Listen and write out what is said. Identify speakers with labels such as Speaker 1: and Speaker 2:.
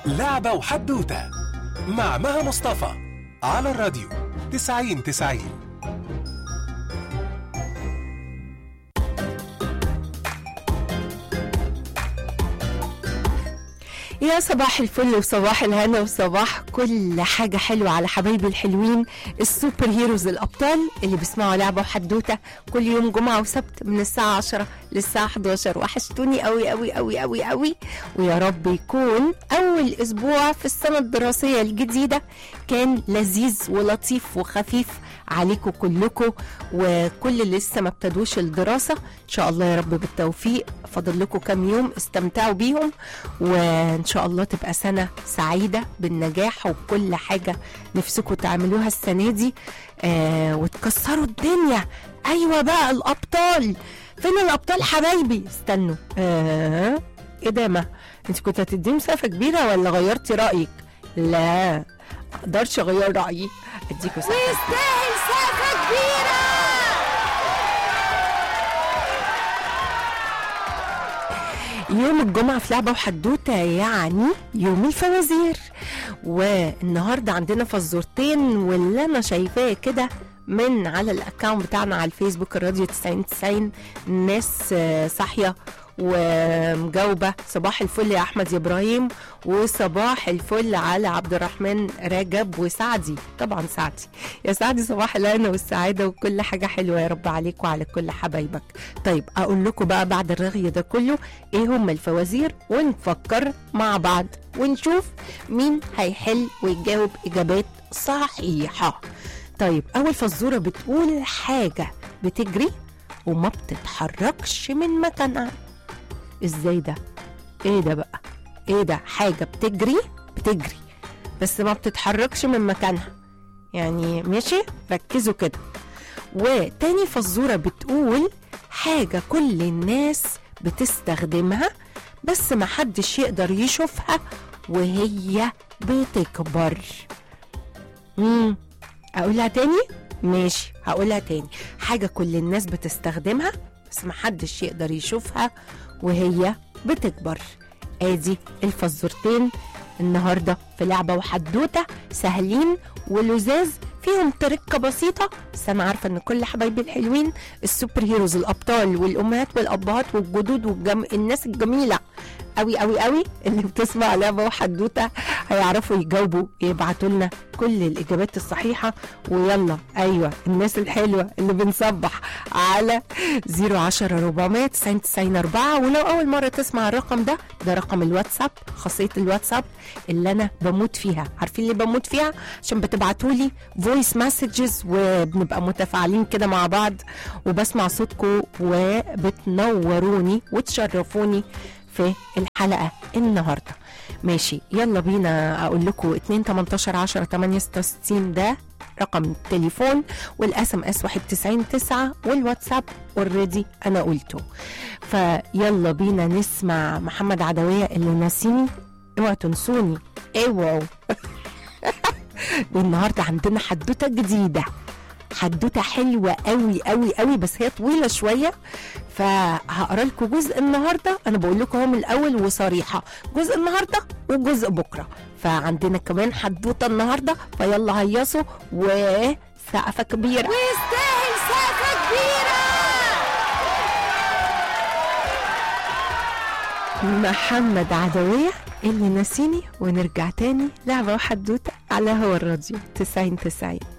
Speaker 1: لعبة وحدوتة مع مها مصطفى على الراديو 90 90
Speaker 2: يا صباح الفل وصباح الهنا وصباح كل حاجة حلوة على حبايبي الحلوين السوبر هيروز الأبطال اللي بيسمعوا لعبة وحدوتة كل يوم جمعة وسبت من الساعة 10 للساعة 11 وحشتوني قوي قوي قوي قوي قوي ويا رب يكون أول أسبوع في السنة الدراسية الجديدة كان لذيذ ولطيف وخفيف عليكم كلكم وكل اللي لسه ما ابتدوش الدراسة إن شاء الله يا رب بالتوفيق فاضل لكم كام يوم استمتعوا بيهم وإن شاء الله تبقى سنة سعيدة بالنجاح وكل حاجة نفسكم تعملوها السنة دي آه وتكسروا الدنيا أيوة بقى الأبطال فين الأبطال حبايبي استنوا آه إيه ده ما أنت كنت هتدي مسافة كبيرة ولا غيرتي رأيك لا اقدرش اغير رايي اديكوا سقف ويستاهل سقفه كبيره يوم الجمعة في لعبة وحدوتة يعني يوم الفوازير والنهاردة عندنا فزورتين واللي أنا شايفاه كده من على الاكونت بتاعنا على الفيسبوك الراديو 90 90 الناس آه، صاحيه ومجاوبه صباح الفل يا احمد يا ابراهيم وصباح الفل على عبد الرحمن رجب وسعدي طبعا سعدي يا سعدي صباح الهنا والسعاده وكل حاجه حلوه يا رب عليك وعلى كل حبايبك طيب اقول لكم بقى بعد الرغي ده كله ايه هم الفوازير ونفكر مع بعض ونشوف مين هيحل ويجاوب اجابات صحيحه طيب اول فزوره بتقول حاجه بتجري وما بتتحركش من مكانها ازاي ده ايه ده بقى ايه ده حاجه بتجري بتجري بس ما بتتحركش من مكانها يعني ماشي ركزوا كده وتاني فزوره بتقول حاجه كل الناس بتستخدمها بس ما حدش يقدر يشوفها وهي بتكبر مم. اقولها تاني ماشي هقولها تاني حاجه كل الناس بتستخدمها بس محدش يقدر يشوفها وهي بتكبر ادي الفزورتين النهارده في لعبه وحدوته سهلين ولذاذ فيهم تركه بسيطه بس انا عارفه ان كل حبايبي الحلوين السوبر هيروز الابطال والامهات والابهات والجدود والجم... الناس الجميله قوي قوي قوي اللي بتسمع لعبه وحدوته هيعرفوا يجاوبوا يبعتوا لنا كل الاجابات الصحيحه ويلا ايوه الناس الحلوه اللي بنصبح على 010 400 90 4 ولو اول مره تسمع الرقم ده ده رقم الواتساب خاصيه الواتساب اللي انا بموت فيها عارفين اللي بموت فيها عشان بتبعتوا لي فويس مسجز وبنبقى متفاعلين كده مع بعض وبسمع صوتكم وبتنوروني وتشرفوني في الحلقه النهارده ماشي يلا بينا اقول لكم 2 18 10 8 66 ده رقم التليفون والاس ام اس 91 9 والواتساب اوريدي انا قلته فيلا بينا نسمع محمد عدويه اللي ناسيني اوعوا تنسوني اوعوا والنهارده عندنا حدوته جديده حدوته حلوه قوي قوي قوي بس هي طويله شويه فهقرا لكم جزء النهارده انا بقول لكم اهو من الاول وصريحه جزء النهارده وجزء بكره فعندنا كمان حدوته النهارده فيلا هيصوا وسقفه كبيره ويستاهل سقفه كبيره محمد عدوية اللي ناسيني ونرجع تاني لعبة وحدوتة على هوا الراديو 90 90